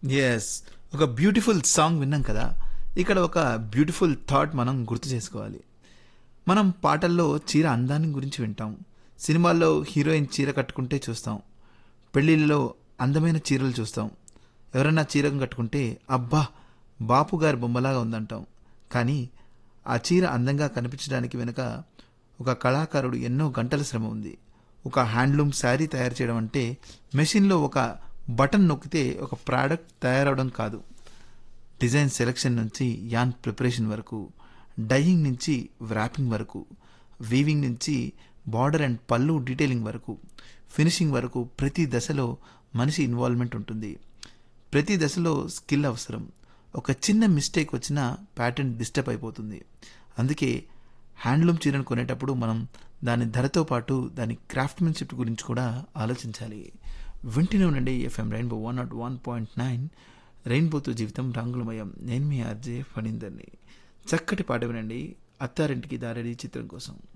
yes ఒక beautiful song విన్నాం కదా ఇక్కడ ఒక బ్యూటిఫుల్ థాట్ మనం గుర్తు చేసుకోవాలి మనం పాటల్లో చీర అందాన్ని గురించి వింటాం సినిమాల్లో హీరోయిన్ చీర కట్టుకుంటే చూస్తాం పెళ్ళిళ్ళలో అందమైన చీరలు చూస్తాం ఎవరైనా చీర కట్టుకుంటే అబ్బా బాపు గారి బొమ్మలాగా ఉందంటాం కానీ ఆ చీర అందంగా కనిపించడానికి వెనుక ఒక కళాకారుడు ఎన్నో గంటల శ్రమ ఉంది ఒక హ్యాండ్లూమ్ శారీ తయారు చేయడం అంటే మెషిన్లో ఒక బటన్ నొక్కితే ఒక ప్రోడక్ట్ తయారవడం కాదు డిజైన్ సెలెక్షన్ నుంచి యాన్ ప్రిపరేషన్ వరకు డైయింగ్ నుంచి వ్రాపింగ్ వరకు వీవింగ్ నుంచి బార్డర్ అండ్ పళ్ళు డీటెయిలింగ్ వరకు ఫినిషింగ్ వరకు ప్రతి దశలో మనిషి ఇన్వాల్వ్మెంట్ ఉంటుంది ప్రతి దశలో స్కిల్ అవసరం ఒక చిన్న మిస్టేక్ వచ్చినా ప్యాటర్న్ డిస్టర్బ్ అయిపోతుంది అందుకే హ్యాండ్లూమ్ చీరను కొనేటప్పుడు మనం దాని ధరతో పాటు దాని క్రాఫ్ట్మెన్షిప్ గురించి కూడా ఆలోచించాలి వింటూనే ఉండండి FM Rainbow one nought one point nine రెయిన్బోతో జీవితం రంగులమయం నేను మీ ఆర్జే ఫణీందర్ని చక్కటి పాట వినండి అత్తారింటికి దారేది చిత్రం కోసం